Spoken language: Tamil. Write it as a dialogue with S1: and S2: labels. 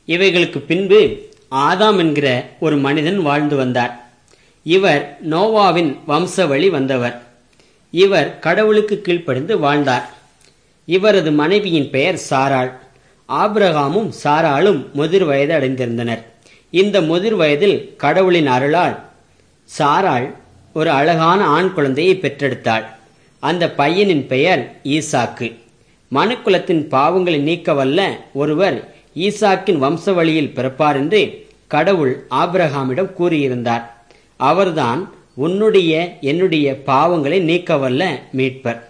S1: இவைகளுக்கு பின்பு ஆதாம் என்கிற ஒரு மனிதன் வாழ்ந்து வந்தார் இவர் நோவாவின் வம்சவழி வந்தவர் இவர் கடவுளுக்கு கீழ்ப்படிந்து வாழ்ந்தார் இவரது மனைவியின் பெயர் சாராள் ஆபிரகாமும் சாராளும் முதிர் வயது அடைந்திருந்தனர் இந்த முதிர் வயதில் கடவுளின் அருளால் சாராள் ஒரு அழகான ஆண் குழந்தையை பெற்றெடுத்தாள் அந்த பையனின் பெயர் ஈசாக்கு மனுக்குலத்தின் பாவங்களை நீக்க வல்ல ஒருவர் ஈசாக்கின் வம்சவழியில் பிறப்பார் என்று கடவுள் ஆபிரகாமிடம் கூறியிருந்தார் அவர்தான் உன்னுடைய என்னுடைய பாவங்களை நீக்க வல்ல மீட்பர்